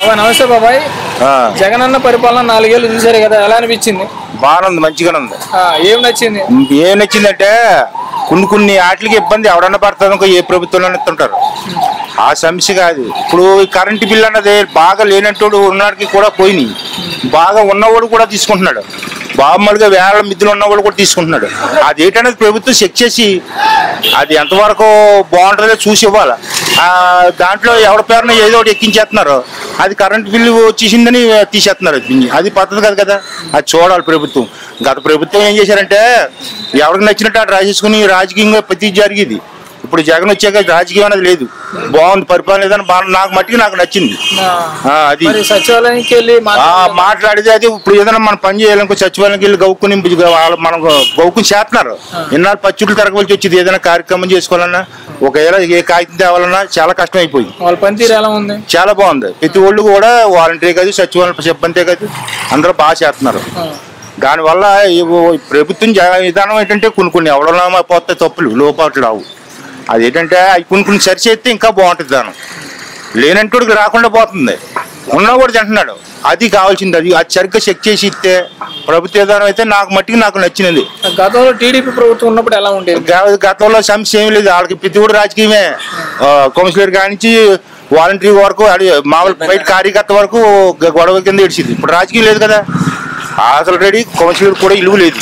ఓ, నమస్తే బాబాయ్ ఆ, జగనన్న పరిపాలన నాలుగేళ్ళు చూసారు కదా ఎలా అనిపించింది బాగానే ఉంది మంచిగానే ఉంది ఆ, ఏం నచ్చింది ఏం నచ్చిందంటే కొన్ని కొన్ని వాటికి ఇబ్బంది ఎవడన్నా పడుతుంది ఇంకో ఏ ప్రభుత్వంలో ఇస్తుంటారు ఆ సమస్య కాదు ఇప్పుడు ఈ కరెంటు బిల్ అన్నది బాగా లేనట్టోడు ఉన్నవాడికి కూడా పోయినాయి బాగా ఉన్నవాడు కూడా తీసుకుంటున్నాడు మామూలుగా వేల మిద్దులు ఉన్నవాడు కూడా తీసుకుంటున్నాడు అది ఏంటనేది ప్రభుత్వం చెక్ చేసి అది ఎంతవరకు బాగుంటుందో చూసి ఇవ్వాలి ఆ, దాంట్లో ఎవరి పేరున ఏదో ఒకటి ఎక్కించేస్తున్నారు అది కరెంట్ బిల్లు వచ్చేసిందని తీసేస్తున్నారు అది. అది పద్ధతి కాదు కదా అది చూడాలి ప్రభుత్వం గత ప్రభుత్వం ఏం చేశారంటే ఎవరికి నచ్చినట్టు అటు రాసేసుకుని రాజకీయంగా ప్రతి జరిగేది ఇప్పుడు జగన్ వచ్చాక రాజకీయం అనేది లేదు బాగుంది పరిపాలన ఏదైనా బాగా నాకు మట్టికి నాకు నచ్చింది ఆ, ఆ, అది మరి సచివాలయానికి వెళ్ళి ఆ, మాట్లాడాలి. మాట్లాడితే అది ఇప్పుడు ఏదైనా మనం పని చేయాలనుకో సచివాలయంకి వెళ్ళి గౌక్కుని వాళ్ళు మనం గౌక్కుని చేస్తున్నారు ఇన్నాళ్ళు పచ్చుట్లు తిరగవలసి వచ్చేది ఏదైనా కార్యక్రమం చేసుకోవాలన్నా ఒకవేళ ఏ కాగితం తేవాలన్నా చాలా కష్టం అయిపోయింది వాళ్ళ పనితీరు ఎలా ఉంది చాలా బాగుంది ప్రతి ఒళ్ళు కూడా వాలంటరీ కాదు సచివాలయం సిబ్బంది కాదు అందరూ బాగా చేస్తున్నారు ఆ, దానివల్ల ఈ ప్రభుత్వం జ- విధానం ఏంటంటే కొన్ని కొన్ని ఎవడన్నా పోతే తప్పులు లోపాట్లు రావు అదేంటంటే అవి కొన్ని కొన్ని సరి చేస్తే ఇంకా బాగుంటుంది దానం లేనంటోడికి రాకుండా పోతుంది ఉన్నా కూడా తింటున్నాడు అది కావాల్సింది అది అది సరిగ్గా చెక్ చేసి ఇస్తే ప్రభుత్వ విధానం అయితే నాకు మట్టికి నాకు నచ్చినది గతంలో టీడీపీ ప్రభుత్వం ఉన్నప్పుడు ఎలా ఉండేది గ- గతంలో సమస్య ఏమి లేదు వాళ్ళకి ప్రతి కూడా రాజకీయమే ఆ, కౌన్సిలర్ కానించి వాలంటరీ వరకు అది మామూలు బయట కార్యకర్త వరకు గ- గొడవ కింద ఇడిచింది ఇప్పుడు రాజకీయం లేదు కదా అసలు రెడీ కౌన్సిలర్ కూడా ఇలువ లేదు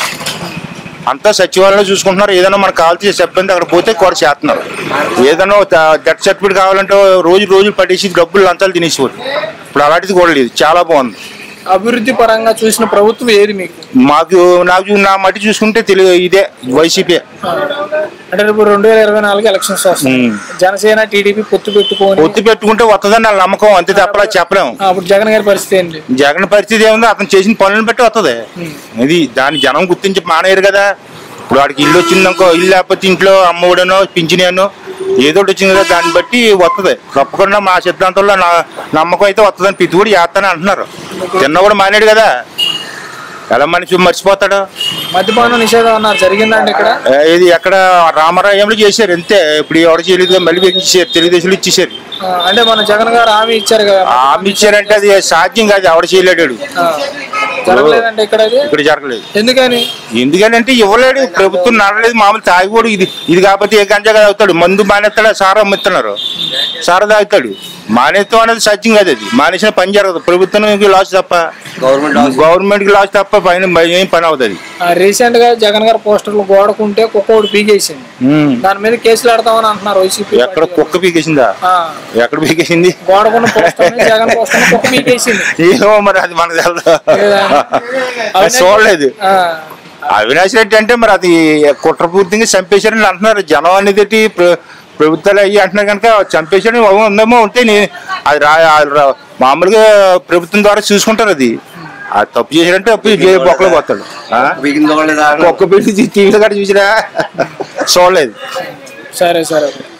అంతా సచివాలయంలో చూసుకుంటున్నారు ఏదైనా మనకు కావాల్సిన సిబ్బంది అక్కడ పోతే కూడా చేస్తున్నారు ఏదైనా డెత్ సర్టిఫికేట్ కావాలంటే రోజు రోజులు పట్టేసి డబ్బులు లంచాలు తినేసేవారు ఇప్పుడు అలాంటిది కూడా లేదు చాలా బాగుంది అభివృద్ధి పరంగా చూసిన ప్రభుత్వం ఏది మీకు మాకు నాకు నా మట్టి చూసుకుంటే తెలియ ఇదే వైసీపీ ఆ, అంటే రేపు రెండు వేల ఇరవై నాలుగు ఎలక్షన్స్ వస్తాయి ఉమ్. జనసేన టీడీపీ పొత్తు పెట్టుకొని ఒత్తి పెట్టుకుంటే వస్తుందని నా నమ్మకం అంతే తప్పలా చెప్పలేము ఆ, అప్పుడు జగన్ గారి పరిస్థితి ఏంటి జగన్ పరిస్థితి ఏముంది అతను చేసిన పనులను బట్టి వస్తుంది ఇది దాని జనం గుర్తించి మానేయరు కదా ఇప్పుడు వాడికి ఇల్లు వచ్చిందనుకో ఇల్లు లేకపోతే ఇంట్లో అమ్మఒడనో పింఛనో ఏదో ఒకటి వచ్చింది కదా దాన్ని బట్టి వస్తుంది తప్పకుండా మా సిద్ధాంతంలో నా నమ్మకం అయితే వస్తుందని ప్రతి కూడా చేస్తానని అంటున్నారు తిన్న కూడా మానేడు కదా ఎలా మనిషి మర్చిపోతాడు మద్యపానం నిషేధం అన్నారు జరిగిందండి ఇక్కడ ఏ, ఇది ఎక్కడ రామరాయంలో చేశారు అంతే ఇప్పుడు ఎవరు చేయలేదు మళ్ళీ ఇచ్చేసారు తెలుగుదేశంలో ఇచ్చేసారు ఆ, అంటే మన జగన్ గారు హామీ ఇచ్చారు కదా ఆమె ఇచ్చారంటే అది సాధ్యం కాదు ఎవడ చేయలేడు ఆ, జరగలేదండి ఇక్కడ అది ఇక్కడ జరగలేదు ఎందుకని ఎందుకంటే ఇవ్వలేడు ప్రభుత్వం నడలేదు మామూలు తాగిపోడు ఇది ఇది కాకపోతే ఏ గంజా కదా అవుతాడు మందు మానేస్తాడు సారా అమ్ముతున్నారు సారా తాగుతాడు మానేస్తాం అనేది సత్యం కాదు అది మానేసిన పని జరగదు ప్రభుత్వానికి లాస్ తప్ప గవర్నమెంట్ గవర్నమెంట్ కి లాస్ తప్ప పైన ఏం పని అవుతుంది రీసెంట్ గా జగన్ గారు పోస్టర్లు గోడకుంటే కుక్క ఒకటి పీకేసింది దాని మీద కేసులు ఆడతామని అంటున్నారు వైసీపీ ఎక్కడ కుక్క పీకేసిందా ఆ, ఎక్కడ పీకేసింది గోడకున్న పోస్టర్ జగన్ పోస్టర్ కుక్క పీకేసింది ఏమో మరి అది మనకు తెలదు లేదా? అది చూడలేదు ఆ, అవినాష్ రెడ్డి అంటే మరి అది కుట్రపూర్తిగా చంపేశారని అంటున్నారు జనం అనేది ప్ర- ప్రభుత్వాలు అయ్యి అంటున్నారు కనుక చంపేశారని ఉందేమో ఉంటే నే- అది రా అది రా- మామూలుగా ప్రభుత్వం ద్వారా చూసుకుంటారు అది ఆ తప్పు చేశారంటే తప్పు జైలు బొక్కలో పోతాడు ఆ? బిగిందో లేదా ఒక్క పెళ్లి టీవీలో కూడా చూసినా చూడలేదు సరే సరే